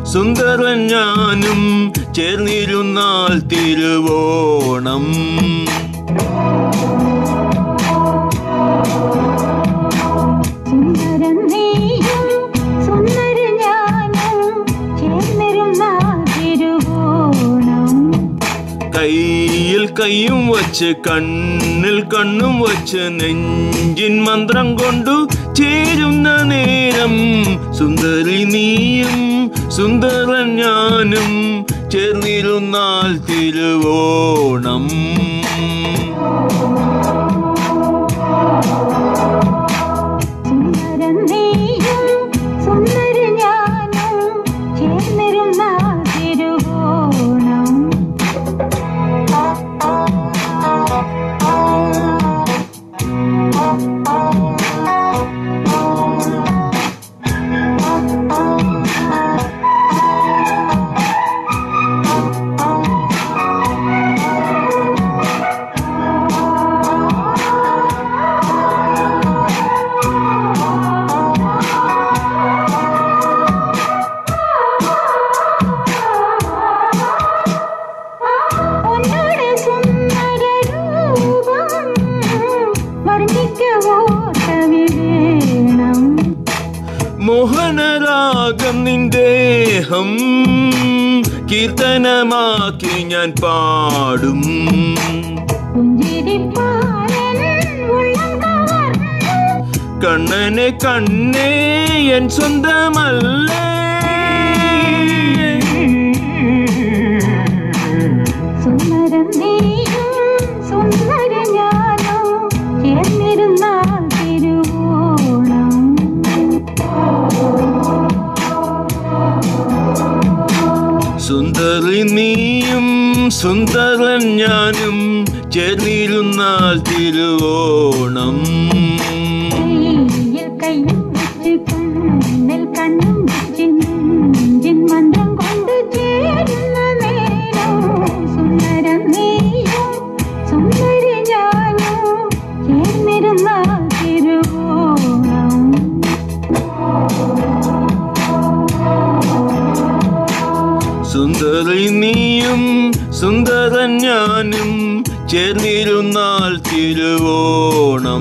സുന്ദരൻ ഞാനും ചേർന്നിരുന്നാൽ തിരുവോണം സുന്ദരൻ നീയും സുന്ദര ഞാനും ചേർന്നിരുന്ന തിരുവോണം കയ്യിൽ കൈയും വച്ച് കണ്ണിൽ കണ്ണും വച്ച് നെഞ്ചിൻ മന്ത്രം കൊണ്ടു ചേരുന്ന നേരം സുന്ദരി നീയും സുന്ദരൻ ഞാനും ചേർന്നിരുന്നാൽ തിരുവോണം സുന്ദരൻ നീയും സുന്ദര ഞാനും ചേർന്നിരുന്ന തിരുവോണം ഉന്നോട് സുന്ദര രൂപം വർണ്ണിക്കവോട്ടവി വേണം മോഹനരാഗം നിന്ദേഹം കീർത്തനമാക്കി ഞാൻ പാടും പുഞ്ചിരിപ്പാലൻ ഉള്ളം കവർന്നു കണ്ണനെ കണ്ണേ എൻ സ്വന്തമല്ലേ സുന്ദരൻ നീയും സുന്ദര ഞാനും ചേർന്നിരുന്നാൽ തിരുവോണം സുന്ദരി നീയും സുന്ദരൻ ഞാനും ചേർന്നിരുന്നാൽ തിരുവോണം കയ്യിൽ കയ്യും വെച്ച് കണ്ണിൽ കണ്ണും വെച്ച് നെഞ്ചിൻ മന്ത്രം കൊണ്ട് ചേരുന്ന നേരം സുന്ദരൻ നീയും സുന്ദര ഞാനും ചേർന്നിരുന്നാൽ തിരുവോണം സുന്ദരി നീയും സുന്ദരൻ ഞാനും ചേർന്നിരുന്നാൽ തിരുവോണം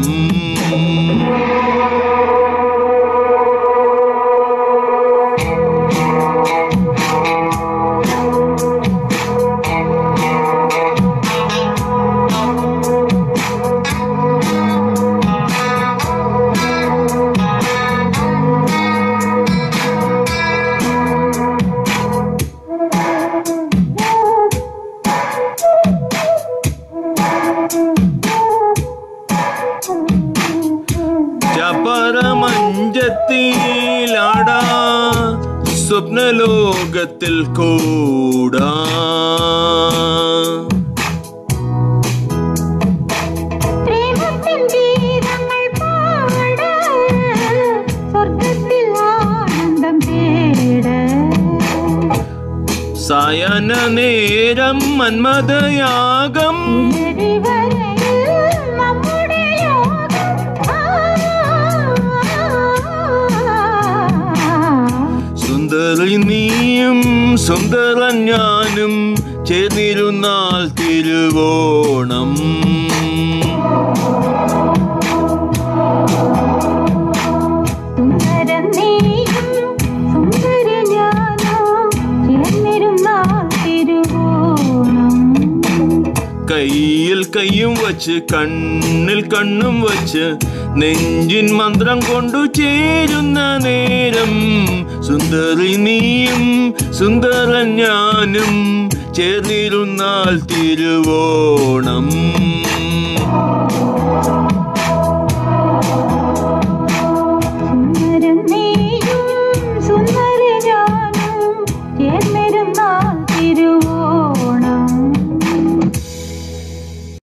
ചപരമഞ്ചത്തിലാടാ സ്വപ്നലോകത്തിൽ കൂടാ പ്രേമത്തിൻ ഗീതങ്ങൾ പാട് സ്വർഗത്തിൽ ആനന്ദം തേട് സായന നേരം മന്മതയാകം പുലരി വരയിൽ നമ്മുടെ യോഗം സുന്ദരി നീയും സുന്ദരൻ ഞാനും ചേർന്നിരുന്നാൽ തിരുവോണം സുന്ദരൻ നീയും സുന്ദര ഞാനും ചേർന്നിരുന്നാൽ തിരുവോണം കയ്യിൽ കൈയും വച്ച് കണ്ണിൽ കണ്ണും വച്ച് നെഞ്ചിൻ മന്ത്രം കൊണ്ടു ചേരുന്ന നേരം സുന്ദരി നീയും സുന്ദരൻ ഞാനും ചേർന്നിരുന്നാൽ തിരുവോണം